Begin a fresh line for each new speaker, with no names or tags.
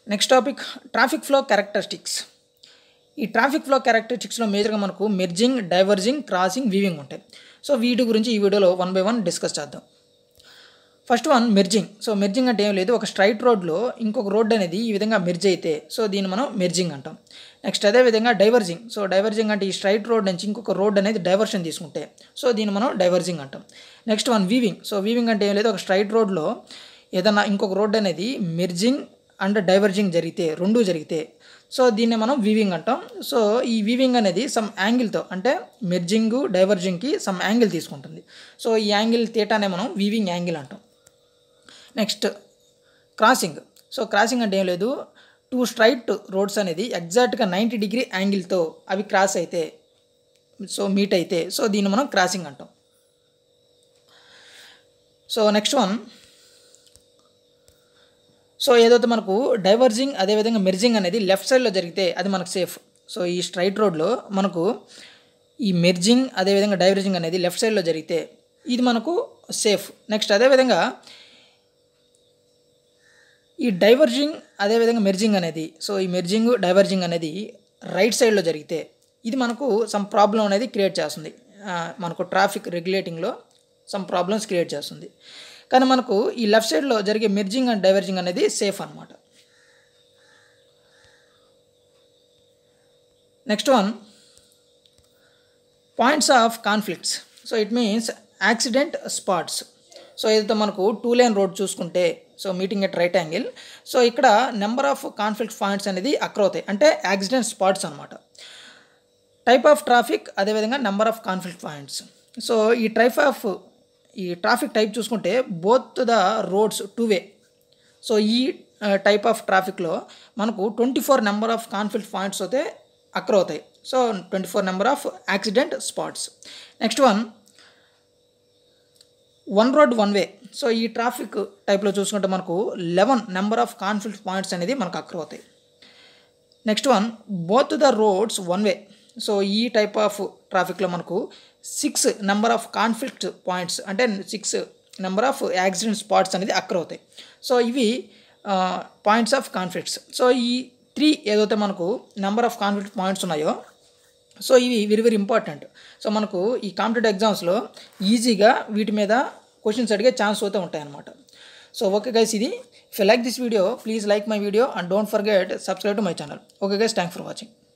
next topic traffic flow characteristics ఈ traffic flow క్యారెక్టరిస్టిక్స్లో మేజర్గా మనకు మెర్జింగ్ డైవర్జింగ్ క్రాసింగ్ వీవింగ్ ఉంటాయి సో వీటి గురించి ఈ వీడియోలో వన్ బై వన్ డిస్కస్ చేద్దాం first one merging so merging అంటే ఏం లేదు ఒక స్ట్రైట్ రోడ్లో ఇంకొక రోడ్ అనేది ఈ విధంగా మెర్జ్ అయితే సో దీన్ని మనం మెర్జింగ్ అంటాం నెక్స్ట్ అదే విధంగా డైవర్జింగ్ సో డైవర్జింగ్ అంటే ఈ స్ట్రైట్ రోడ్ నుంచి ఇంకొక రోడ్ అనేది డైవర్షన్ తీసుకుంటే సో దీన్ని మనం డైవర్జింగ్ అంటాం next one weaving so weaving అంటే ఏం లేదు ఒక స్ట్రైట్ రోడ్లో ఏదైనా ఇంకొక రోడ్ అనేది మెర్జింగ్ అండ్ డైవర్జింగ్ జరిగితే రెండు జరిగితే సో దీన్ని మనం వీవింగ్ అంటాం సో ఈ వీవింగ్ అనేది సమ్ యాంగిల్తో అంటే మెర్జింగ్ డైవర్జింగ్కి సమ్ యాంగిల్ తీసుకుంటుంది సో ఈ యాంగిల్ తీటానే మనం వీవింగ్ యాంగిల్ అంటాం నెక్స్ట్ క్రాసింగ్ సో క్రాసింగ్ అంటే ఏం లేదు టూ స్ట్రైట్ రోడ్స్ అనేది ఎగ్జాక్ట్గా నైంటీ డిగ్రీ యాంగిల్తో అవి క్రాస్ అయితే సో మీట్ అయితే సో దీన్ని మనం క్రాసింగ్ అంటాం సో నెక్స్ట్ వన్ సో ఏదైతే మనకు డైవర్జింగ్ అదేవిధంగా మెర్జింగ్ అనేది లెఫ్ట్ సైడ్లో జరిగితే అది మనకు సేఫ్ సో ఈ స్ట్రైట్ రోడ్లో మనకు ఈ మెర్జింగ్ అదేవిధంగా డైవర్జింగ్ అనేది లెఫ్ట్ సైడ్లో జరిగితే ఇది మనకు సేఫ్ నెక్స్ట్ అదేవిధంగా ఈ డైవర్జింగ్ అదేవిధంగా మెర్జింగ్ అనేది సో ఈ మెర్జింగ్ డైవర్జింగ్ అనేది రైట్ సైడ్లో జరిగితే ఇది మనకు సమ్ ప్రాబ్లం అనేది క్రియేట్ చేస్తుంది ఆ, మనకు ట్రాఫిక్ రెగ్యులేటింగ్లో సమ్ ప్రాబ్లమ్స్ క్రియేట్ చేస్తుంది కానీ మనకు ఈ లెఫ్ట్ సైడ్లో జరిగే మెర్జింగ్ అండ్ డైవర్జింగ్ అనేది సేఫ్ అనమాట next one points of conflicts so it means accident spots so ఏదైతే మనకు టూ లైన్ రోడ్ చూసుకుంటే so meeting at right angle so ఇక్కడ నెంబర్ ఆఫ్ కాన్ఫ్లిక్ట్ పాయింట్స్ అనేది అక్ర అవుతాయి అంటే యాక్సిడెంట్ స్పాట్స్ అనమాట టైప్ ఆఫ్ ట్రాఫిక్ అదేవిధంగా number of conflict points so ఈ టైప్ ఆఫ్ ఈ ట్రాఫిక్ టైప్ చూసుకుంటే both the roads two way so ఈ టైప్ ఆఫ్ ట్రాఫిక్లో మనకు twenty four number of conflict points అయితే అక్ర అవుతాయి so twenty four number of accident spots next one one road one way so ఈ traffic టైప్లో చూసుకుంటే మనకు eleven number of conflict points అనేది మనకు అక్ర అవుతాయి next one both the roads one way so ఈ టైప్ ఆఫ్ ట్రాఫిక్లో మనకు six number of conflict points అంటే six number of accident spots అనేది అక్కర్ అవుతాయి సో ఇవి పాయింట్స్ ఆఫ్ కాన్ఫ్లిక్ట్స్ సో ఈ త్రీ ఏదైతే మనకు నెంబర్ ఆఫ్ కాన్ఫ్లిక్ట్ పాయింట్స్ ఉన్నాయో సో ఇవి వెరీ వెరీ ఇంపార్టెంట్ సో మనకు ఈ కాంపిటేటివ్ ఎగ్జామ్స్లో ఈజీగా వీటి మీద క్వశ్చన్స్ అడిగే ఛాన్స్ అయితే ఉంటాయన్నమాట సో ఓకే గైస్ ఇది if you like this video please like my video and don't forget subscribe to my channel okay guys thank for watching